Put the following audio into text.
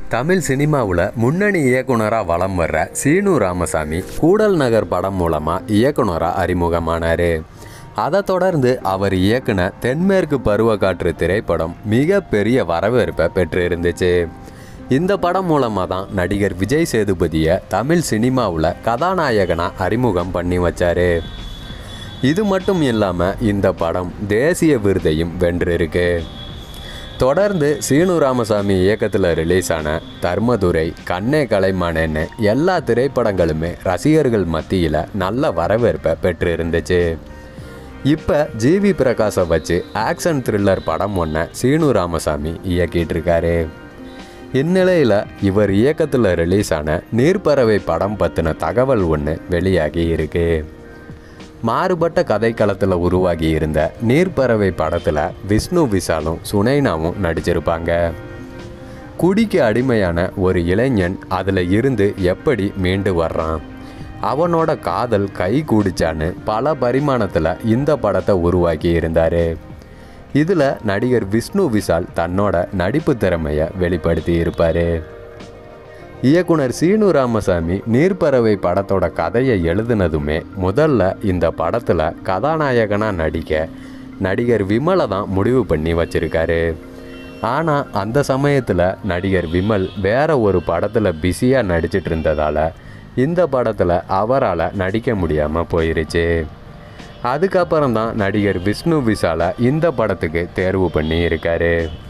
தமிழ் சினிமாவில் முன்னணி இயக்குனராக வலம் வர்ற சீனு ராமசாமி கூடல் நகர் படம் மூலமாக இயக்குனராக அறிமுகமானார் அதை தொடர்ந்து அவர் இயக்குன தென்மேற்கு பருவக்காற்று திரைப்படம் மிகப்பெரிய வரவேற்பை பெற்று இருந்துச்சு இந்த படம் மூலமாக தான் நடிகர் விஜய் சேதுபதியை தமிழ் சினிமாவில் கதாநாயகனாக அறிமுகம் பண்ணி வச்சாரு இது மட்டும் இல்லாமல் இந்த படம் தேசிய விருதையும் வென்றிருக்கு தொடர்ந்து சீனு ராமசாமி இயக்கத்தில் ரிலீஸ் ஆன தர்மதுரை கண்ணே கலைமானேன்னு எல்லா திரைப்படங்களுமே ரசிகர்கள் மத்தியில் நல்ல வரவேற்பை பெற்று இருந்துச்சு இப்போ ஜிவி பிரகாஷை வச்சு ஆக்ஷன் த்ரில்லர் படம் ஒன்றை சீனு ராமசாமி இயக்கிட்டு இருக்காரு இந்நிலையில் இவர் இயக்கத்தில் ரிலீஸ் ஆன நீர்ப்பறவை படம் பற்றின தகவல் ஒன்று வெளியாகி இருக்கு மாறுபட்ட கதைக்களத்தில் உருவாகி இருந்த நீர்ப்பறவை படத்தில் விஷ்ணு விஷாலும் சுனைனாவும் நடிச்சிருப்பாங்க குடிக்கு அடிமையான ஒரு இளைஞன் அதில் இருந்து எப்படி மீண்டு வர்றான் அவனோட காதல் கை கூடிச்சான்னு பல பரிமாணத்தில் இந்த படத்தை உருவாக்கி இருந்தார் இதில் நடிகர் விஷ்ணு விஷால் தன்னோட நடிப்பு திறமையை வெளிப்படுத்தி இருப்பார் இயக்குனர் சீனு ராமசாமி நீர்ப்பறவை படத்தோட கதையை எழுதுனதுமே முதல்ல இந்த படத்தில் கதாநாயகனாக நடிக்க நடிகர் விமலை தான் முடிவு பண்ணி வச்சிருக்காரு ஆனால் அந்த சமயத்தில் நடிகர் விமல் வேற ஒரு படத்தில் பிஸியாக நடிச்சிட்டு இருந்ததால் இந்த படத்தில் அவரால் நடிக்க முடியாமல் போயிருச்சு அதுக்கப்புறம் தான் நடிகர் விஷ்ணு விஷாலை இந்த படத்துக்கு தேர்வு பண்ணி இருக்காரு